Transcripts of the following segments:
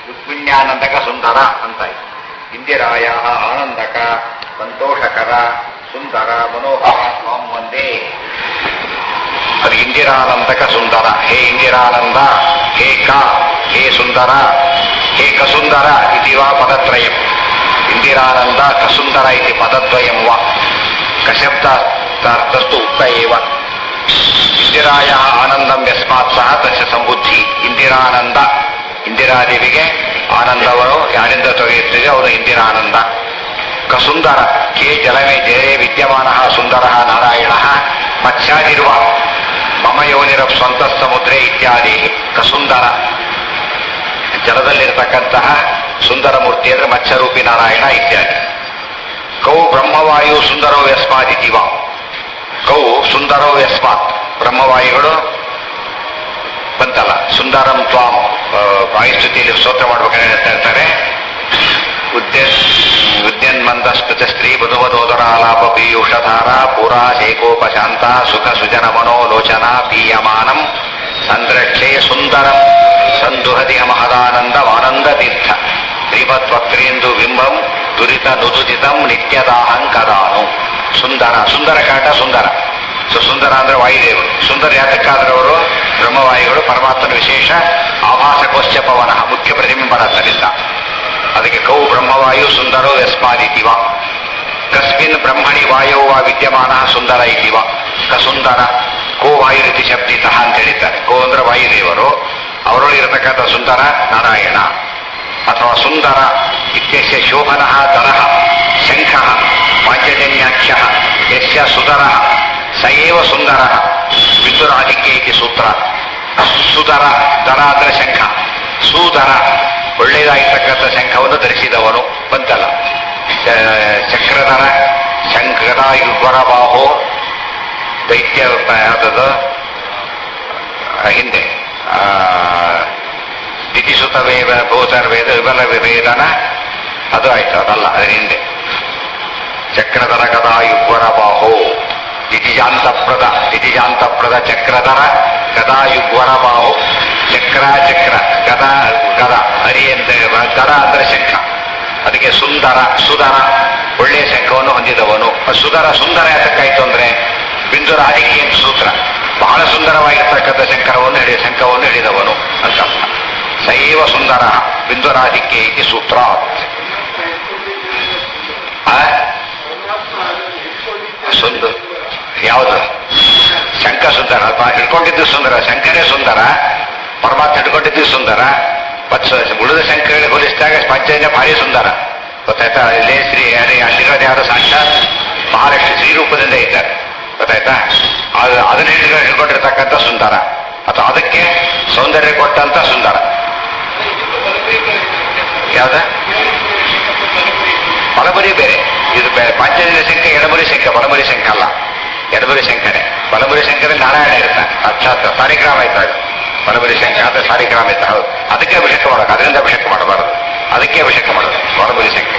ರುಕ್ಮಿಣ್ಯಾನಂದಕ ಸುಂದರ ಅಂತ ಇದೆ. ಇಂದಿರಾಯ ಆನಂದಕ ಸಂತೋಷಕರ ಸುಂದರ ಮನೋಹರ ಸ್ವಾಂ ಒಂದೇ ಅದು ಇಂದಿರಾನಂದಕ ಸುಂದರ ಹೇ ಇಂದಿರಾನಂದ ಹೇ ಕ ಹೇ ಸುಂದರ ಹೇ ಕಸುಂದರ ಇತಿ ವಾ ಪದತ್ರಯಂ ಇಂದಿರಾನಂದ ಕಸುಂದರ ಇತಿ ಪದದ್ವಯಂ ವಾ ಕಶಬ್ದಾರ್ಥಸ್ತು ಉಕ್ತ ಏವ ಇಂದಿರಾಯ ಆನಂದಂ ಯಸ್ಮಾತ್ ಸಹ ತಸ್ಯ ಸಂಬುದ್ಧಿ ಇಂದಿರಾನಂದ ಇಂದಿರಾದೇವಿಗೆ ಆನಂದವರು ಯಾರಿಂದ ತೊಗೆಯುತ್ತಿದೆ ಅವರು ಇಂದಿರಾನಂದ ಕಸುಂದರ ಕೆ ಜಲಮೇ ಜಲೇ ವಿದ್ಯಮಾನ ಸುಂದರ ನಾರಾಯಣ ಮತ್ಸ್ಯಾದಿರುವ ಮಮ ಯೋನಿರ ಸ್ವಂತ ಸಮುದ್ರೆ ಇತ್ಯಾದಿ ಕಸುಂದರ ಜಲದಲ್ಲಿರ್ತಕ್ಕಂತಹ ಸುಂದರ ಮೂರ್ತಿ ಅಂದ್ರೆ ಮತ್ಸ್ಯರೂಪಿ ನಾರಾಯಣ ಇತ್ಯಾದಿ ಕೌ ಬ್ರಹ್ಮವಾಯು ಸುಂದರೋ ಯಸ್ಮಾದಿತಿವ ಕೌ ಸುಂದರೋ ಯಸ್ಮಾತ್ ಬ್ರಹ್ಮವಾಯುಗಳು ಬಂತಲ್ಲ ಸುಂದರಂ ತ್ವಾಂ ಆ, ವಾಯುಸ್ತುತಿಯಲ್ಲಿ ಸ್ತೋತ್ರ ಮಾಡ್ಬೇಕಾದ್ರೆ ಹೇಳ್ತಾ ಇರ್ತಾರೆ ಉದ್ಯನ್ ಉದ್ಯನ್ಮಂದ ಸ್ಮೃತ ಸ್ತ್ರೀ ಬದುವದೋದರ ಆಲಾಪ ಪೀಯೂಷಧಾರ ಪೂರಾ ಶೇಕೋಪಶಾಂತ ಸುಖ ಸುಜನ ಮನೋಲೋಚನ ಪೀಯಮಾನಂ ಸಂದ್ರಕ್ಷೆ ಸುಂದರಂ ಸಂದುಹದಿ ಮಹದಾನಂದವಾನಂದ ತೀರ್ಥ ಶ್ರೀಮದ್ವಕ್ರೇಂದು ಬಿಂಬಂ ದುರಿತ ನುದುಜಿತಂ ನಿತ್ಯದಾಹಂ ಕದಾನು ಸುಂದರ ಸುಂದರ ಕಾಟ ಸುಂದರ ಸೊ ಸುಂದರ ಅಂದ್ರೆ ವಾಯುದೇವರು ಸುಂದರ ಯಾತಕ್ಕಾದ್ರೆ ಅವರು ಬ್ರಹ್ಮವಾಯುಗಳು ಪರಮಾತ್ಮನ ವಿಶೇಷ ಆಭಾಸಕೋಶ್ಚ ಪವನ ಮುಖ್ಯ ಪ್ರತಿಬಿಂಬರಾದ್ದರಿಂದ ಅದಕ್ಕೆ ಕೌ ಬ್ರಹ್ಮವಾಯು ಸುಂದರೋ ಯಸ್ಮಾದಿತಿವ ಕಸ್ಮಿನ್ ಬ್ರಹ್ಮಣಿ ವಾಯೋ ವಾ ವಿದ್ಯಮಾನ ಸುಂದರ ಇತಿವ ಕಸುಂದರ ಕೋ ವಾಯುರಿತಿ ಶಬ್ದಿತಃ ಅಂತ ಹೇಳಿದ್ದಾರೆ ಕೋ ಅಂದ್ರೆ ವಾಯುದೇವರು ಅವರೊಳಗಿರತಕ್ಕಂಥ ಸುಂದರ ನಾರಾಯಣ ಅಥವಾ ಸುಂದರ ಇತ್ಯಸ್ಯ ಶೋಭನ ದರಃ ಶಂಖ ಪಾಂಚಜನ್ಯಾಖ್ಯ ಯಸ್ಯ ಸುಧರ ಸ ಏವ ಸುಂದರ ವಿದುರಾಧಿಕ್ಯ ಇತಿ ಸೂತ್ರ ಸುಧರ ದರ ಅಂದ್ರೆ ಶಂಖ ಸುಧರ ಒಳ್ಳೆಯದಾಗಿರ್ತಕ್ಕಂಥ ಶಂಖವನ್ನು ಧರಿಸಿದವನು ಬಂತಲ್ಲ ಚ- ಚಕ್ರಧರ ಶಂಖದ ಯುಗ್ವರ ಬಾಹೋ ದೈತ್ಯ ಯಾವ್ದದು ಆ, ಹಿಂದೆ ಆ, ದಿತಿಸುತ ವೇದ ಭೂತರ್ವೇದ ವಿಬಲ ವಿಭೇದನ ಅದು ಆಯ್ತು ಅದಲ್ಲ ಅದ್ರ ಹಿಂದೆ ಚಕ್ರಧರ ಗದಾ ಯುಗ್ವರ ಬಾಹೋ ದಿತಿಜಾಂತಪ್ರದ ದಿತಿಜಾಂತಪ್ರದ ಚಕ್ರಧರ ಗದಾ ಯುಗ್ವರ ಬಾಹೋ ಚಕ್ರ ಚಕ್ರ ಗದ ಗದ ಹರಿ ಅಂತ ಗದ ಅಂದ್ರೆ ಶಂಖ ಅದಕ್ಕೆ ಸುಂದರ ಸುಧರ ಒಳ್ಳೆಯ ಶಂಖವನ್ನು ಹೊಂದಿದವನು ಆ ಸುಧರ ಸುಂದರ ಯಾತಕ್ಕಾಯ್ತು ಅಂದ್ರೆ ಬಿಂದು ರಾಧಿಕೆ ಅಂತ ಸೂತ್ರ ಬಹಳ ಸುಂದರವಾಗಿರ್ತಕ್ಕಂಥ ಶಂಕರವನ್ನು ಹಿಡಿದ ಶಂಖವನ್ನು ಹಿಡಿದವನು ಅಂತ ಅರ್ಥ ಸೈವ ಸುಂದರ ಬಿಂದು ರಾಧಿಕೆ ಇತಿ ಸೂತ್ರ ಆ? ಸುಂದ ಯಾವುದು ಶಂಕ ಸುಂದರ ಅಲ್ವಾ ಹಿಡ್ಕೊಂಡಿದ್ದು ಸುಂದರ ಶಂಕರೇ ಸುಂದರ ಪರಮಾತ್ಮ ಹಿಡ್ಕೊಂಡಿದ್ದು ಸುಂದರ ಮತ್ತು ಉಳಿದ ಶಂಕರಗಳಿಗೆ ಹೋಲಿಸಿದಾಗ ಪಂಚಜನ್ಯ ಭಾರಿ ಸುಂದರ ಗೊತ್ತಾಯ್ತಾ ಇಲ್ಲೇ ಶ್ರೀ ಅಲ್ಲಿ ಅಲ್ಲಿರೋದು ಯಾರು ಸಾಕ್ಷಾತ್ ಮಹಾಲಕ್ಷ್ಮಿ ಶ್ರೀ ರೂಪದಿಂದ ಇದ್ದಾರೆ ಗೊತ್ತಾಯ್ತಾ ಅದು ಅದನ್ನ ಹಿಡ್ಕೊಂಡು ಹಿಡ್ಕೊಂಡಿರ್ತಕ್ಕಂಥ ಸುಂದರ ಅಥವಾ ಅದಕ್ಕೆ ಸೌಂದರ್ಯ ಕೊಟ್ಟಂತ ಸುಂದರ ಯಾವ್ದ ಬಲಮುರಿ ಬೇರೆ ಇದು ಬೆ- ಪಾಂಚಜನ್ಯ ಶಂಕ ಎಡಮುರಿ ಶಂಕ ಬಲಮುರಿ ಶಂಕ ಅಲ್ಲ ಎಡಮುರಿ ಶಂಕನೇ ಬಲಮುರಿ ಶಂಕದಲ್ಲಿ ನಾರಾಯಣ ಇರ್ತಾನೆ ಸಾಕ್ಷಾತ್ ಸಾರಿಗ್ರಾಮ ಇದ್ದಾಗ ಬಲಮುರಿ ಶಂಕ ಅಂದ್ರೆ ಸಾರಿಗ್ರಾಮ ಇದ್ದ ಹೌದು ಅದಕ್ಕೆ ಅಭಿಷೇಕ ಮಾಡೋದು ಅದರಿಂದ ಅಭಿಷೇಕ ಮಾಡಬಾರದು ಅದಕ್ಕೆ ಅಭಿಷೇಕ ಮಾಡೋದು ಬಲಮುರಿ ಶಂಕ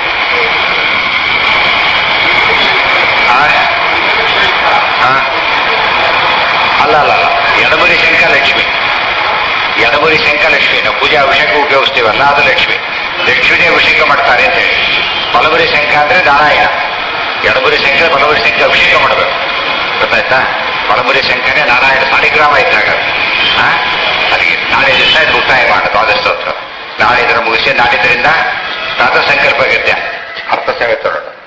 ಆ? ಆ? ಅಲ್ಲ ಅಲ್ಲ ಅಲ್ಲ ಎಡಮುರಿ ಶಂಕ ಲಕ್ಷ್ಮಿ ಎಡಮುರಿ ಶಂಕ ಲಕ್ಷ್ಮಿ ನಾವು ಪೂಜೆ ಅಭಿಷೇಕ ಉಪಯೋಗಿಸ್ತೀವಲ್ಲ ಅದು ಲಕ್ಷ್ಮಿ ಲಕ್ಷ್ಮಿನೇ ಅಭಿಷೇಕ ಮಾಡ್ತಾರೆ ಅಂತ ಹೇಳಿ ಬಲಬರಿ ಶಂಕ ಅಂದ್ರೆ ನಾರಾಯಣ ಎಡಬರಿ ಶಂಕ ಬಲಬರಿ ಶಂಕ ಅಭಿಷೇಕ ಮಾಡಬೇಕು ಗೊತ್ತಾಯ್ತಾ ಬಲಬರಿ ಶಂಕನೇ ನಾರಾಯಣ ಸಾಲಿಗ್ರಾಮ ಇದ್ದಾಗ ಆ? ಅದಕ್ಕೆ ನಾಳೆ ದಿವಸ ಇದು ಮುಕ್ತಾಯ ಮಾಡೋದು ಆದಷ್ಟು ಹೊತ್ತು. ನಾಳೆ ಇದರ ಮುಗಿಸಿ ನಾಡಿದ್ರಿಂದ ಪ್ರಾತಃ ಸಂಕಲ್ಪ ಗದ್ಯ ಅರ್ಥ ಸೇವೆ ತರೋಣ